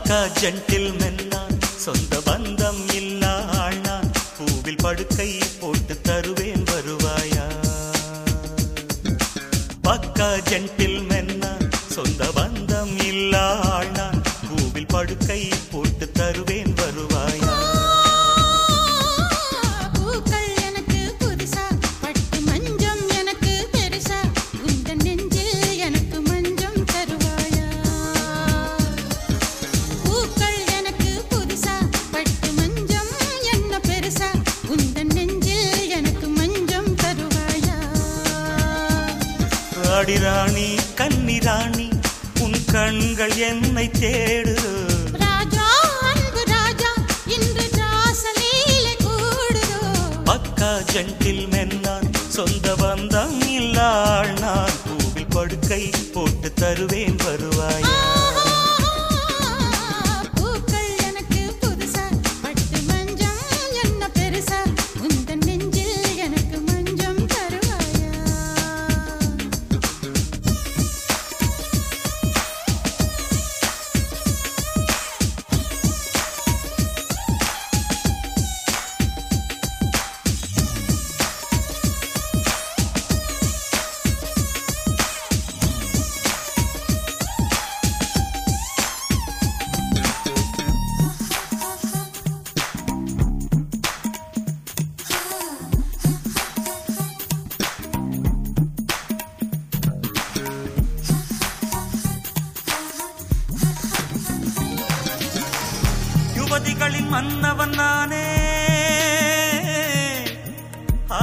பக்கா ஜென்டில் மென்னான் சொந்த பந்தம் இல்லா ஆள் நான் பூவில் படுக்கை போட்டு தருவேன் வருவாயா பக்கா ஜென்டில் மென்னான் சொந்த பந்தம் இல்லா ஆள் நான் பூவில் படுக்கை போட்டு தருவேன் வருவாயா பூக்கள் எனக்கு புதுசா பட்டு மஞ்சம் எனக்கு பெருசா உந்தன் நெஞ்சில் எனக்கு மஞ்சம் தருவாயா பூக்கள் எனக்கு புதுசா பட்டு மஞ்சம் என்ன பெருசா உந்தன் நெஞ்சில் எனக்கு மஞ்சம் தருவாயா அடிராணி கன்னிராணி உன் கண்கள் என்னை தேடுதோ ராஜா அன்பு ராஜா இன்று ராசலீலை கூடுதோ பக்கா ஜென்டில் மென்னான் சொந்த பந்தம் இல்லாள் நான் பூவில் படுக்கை போட்டு தருவேன் வருவாயா பூக்கள் எனக்கு புதுசா பட்டு மஞ்சம் என்ன பெருசா உந்தன் நெஞ்சில் எனக்கு மஞ்சம் தருவாயா யுவதிகளின் மன்னவன் நானே ஆ,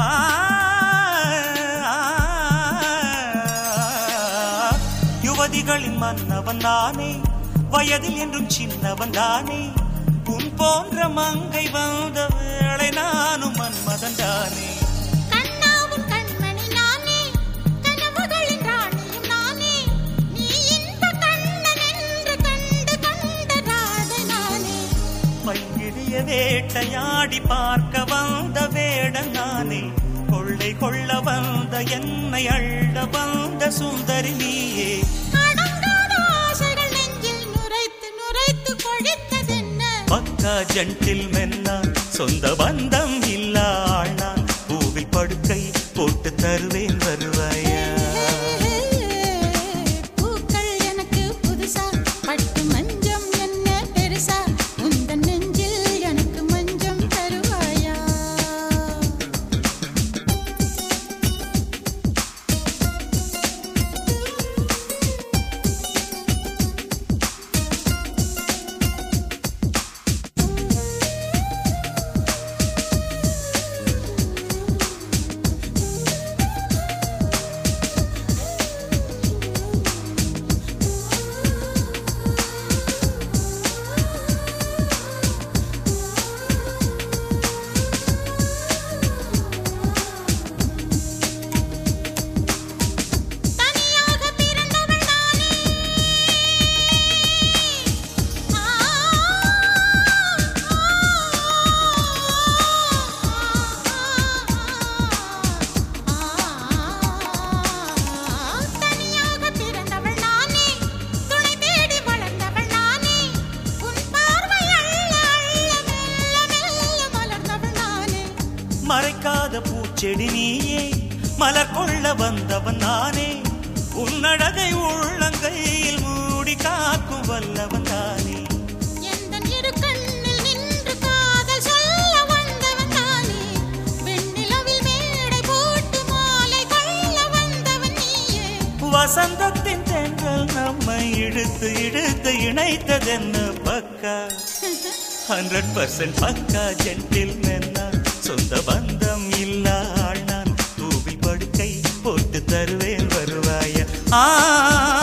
யுவதிகளின் மன்னவன் நானே வயதில் என்றும் சின்னவன் நானே உன் போன்ற மங்கை வந்த வேளை நானும் மன்மதன் தானே கண்ணாவும் கண்மணி நானே கனவுகளின் ராணியும் நானே நீ இந்த கண்ணன் என்று கண்டு கண்ட ராதை நானே பைங்கிழிய வேட்டையாடி பார்க்க வந்த வேடன் நானே கொள்ளை கொள்ள வந்த என்னை அள்ள வந்த சுந்தரி நீயே அடங்காத ஆசைகள் நெஞ்சில் நுரைத்து நுரைத்து கொழித்ததென்ன பக்கா ஜென்டில் மென்னான் சொந்த பந்தம் இல்லா ஆள் நான் பூவில் படுக்கை போட்டு தருவேன் வருவாயா பூக்கள் எனக்கு புதுசா பட்டு மஞ்சம் என்ன பெருசா உந்தன் நெஞ்சில் எனக்கு மஞ்சம் தருவாயா தனியாக பிறந்தவள் நானே தனியாக பிறந்தவள் நானே துணை தேடி வளர்ந்தவள் நானே உன் பார்வை அள்ள அள்ள மெல்ல மெல்ல மலர்ந்தவள் நானே மறைக்காத பூச்செடி நீயே மலர் கொள்ள வந்தவன் நானே உன்னழகை உள்ளங்கையில் மூடி காக்கும் வல்லவன் தானே எந்தன் இரு கண்ணில் நின்று காதல் சொல்ல வந்தவன் தானே வெண்ணிலவில் மேடை போட்டு மாலை கொள்ள வந்தவன் நீயே வசந்தத்தின் தென்றல் நம்மை இழுத்து இழுத்து இணைத்ததென்ன பக்கா ஹண்ட்ரட் பர்சன்ட் பக்கா ஜென்டில் மென்னான் சொந்த பந்தம் இல்லா ஆள் நான் தூவி படுக்கை போட்டு தருவேன் வருவாய ஆ